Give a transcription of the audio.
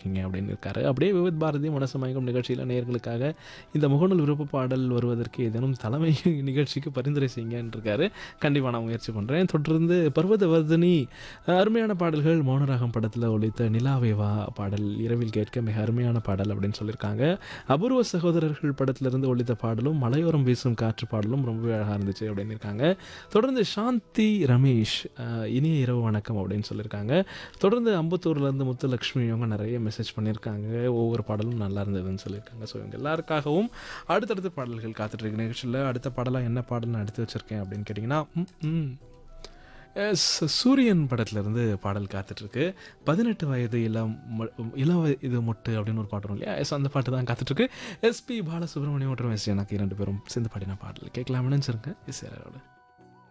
இருக்கீங்க அப்படின்னு இருக்காரு அப்படியே விவித் பாரதி மனசு மயங்கும் நிகழ்ச்சியில் நேயர்களுக்காக இந்த முகநூல் விருப்ப பாடல் வருவதற்கு ஏதேனும் தலைமை நிகழ்ச்சிக்கு பரிந்துரை செய்யுங்கன்னு இருக்காரு கண்டிப்பாக நான் முயற்சி பண்ணுறேன் தொடர்ந்து பர்வதவர்தினி அருமையான பாடல்கள் மௌனராகம் படத்தில் ஒழித்த நிலாவேவா பாடல் இரவில் கேட்க மிக அருமையான பாடல் அப்படின்னு சொல்லியிருக்காங்க அபூர்வ சகோதரர்கள் படத்திலிருந்து ஒழித்த பாடலும் மலையோரம் வீசும் காற்று பாடலும் ரொம்பவே அழகாக இருந்துச்சு அப்படின்னு இருக்காங்க தொடர்ந்து சாந்தி ரமேஷ் அஹ், இனிய இரவு வணக்கம் அப்படின்னு சொல்லியிருக்காங்க தொடர்ந்து அம்பத்தூர்லேருந்து முத்துலக்ஷ்மி இவங்க நிறைய மெசேஜ் பண்ணியிருக்காங்க ஒவ்வொரு பாடலும் நல்லா இருந்ததுன்னு சொல்லியிருக்காங்க ஸோ இவங்க எல்லாருக்காகவும் அடுத்தடுத்த பாடல்கள் காத்துட்ருக்க நிகழ்ச்சியில் அடுத்த பாடலாக என்ன பாடல் நான் எடுத்து வச்சுருக்கேன் அப்படின்னு கேட்டிங்கன்னா ம், ம். எஸ் சூரியன் படத்துலேருந்து பாடல் காத்துட்ருக்கு பதினெட்டு வயது இளம் ம- இளம் வய- இது மொட்டு அப்படின்னு ஒரு பாட்டு வரும் இல்லையா எஸ் அந்த பாட்டு தான் காத்துட்ருக்கு எஸ்பி பாலசுப்ரமணியம் மற்றும் எஸ் எனக்கு இரண்டு பேரும் சேர்ந்து பாடின பாடல் கேட்கலாம்னு நினச்சிருக்கேன் எஸ் யாரோட